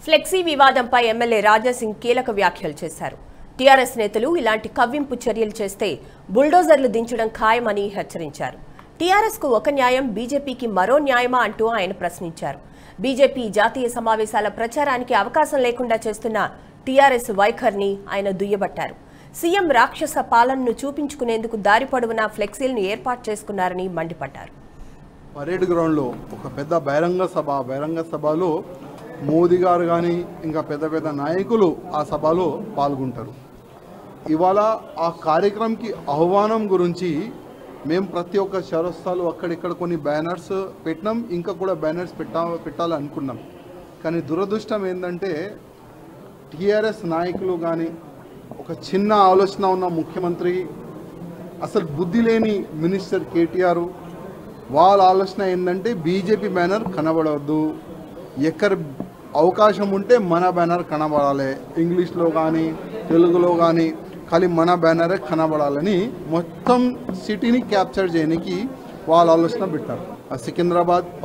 flexi వివాదంపై MLA Raja Singh కీలక వ్యాఖ్యలు చేశారు టీఆర్ఎస్ నేతలు ఇలాంటి కవ్వింపు చర్యలు చేస్తే బుల్డోజర్లు దించడం ఖాయమని హెచ్చరించారు టీఆర్ఎస్ కు ఒక న్యాయం బీజేపీకి మరో న్యాయమా అంటూ ఆయన ప్రశ్నించారు బీజేపీ జాతీయ సమావేశాల ప్రచారానికి అవకాశం లేకుండా చేస్తున్న టీఆర్ఎస్ వైఖరిని ఆయన దుయ్యబట్టారు సీఎం రాక్షస పాలనను చూపించుకునేందుకు దారి పొడవునా ఫ్లెక్సీలను ఏర్పాటు చేసుకున్నారని మండిపడ్డారు పరేడ్ గ్రౌండ్లో ఒక పెద్ద బహిరంగ సభ ఆ బహిరంగ సభలో మోదీ గారు కానీ ఇంకా పెద్ద పెద్ద నాయకులు ఆ సభలో పాల్గొంటారు ఇవాళ ఆ కార్యక్రమంకి ఆహ్వానం గురించి మేము ప్రతి ఒక్క చౌరస్తాలు అక్కడిక్కడ కొన్ని బ్యానర్స్ పెట్టినాం ఇంకా కూడా బ్యానర్స్ పెట్టా పెట్టాలనుకున్నాం కానీ దురదృష్టం ఏంటంటే టీఆర్ఎస్ నాయకులు కానీ ఒక చిన్న ఆలోచన ఉన్న ముఖ్యమంత్రి అసలు బుద్ధి లేని మినిస్టర్ కేటీఆర్ వాళ్ళ ఆలోచన ఏంటంటే బీజేపీ బ్యానర్ కనబడవద్దు ఎక్కడ అవకాశం ఉంటే మన బ్యానర్ కనబడాలి ఇంగ్లీష్లో కానీ తెలుగులో కానీ ఖాళీ మన బ్యానరే కనబడాలని మొత్తం సిటీని క్యాప్చర్ చేయడానికి వాళ్ళ ఆలోచన పెట్టారు ఆ సికింద్రాబాద్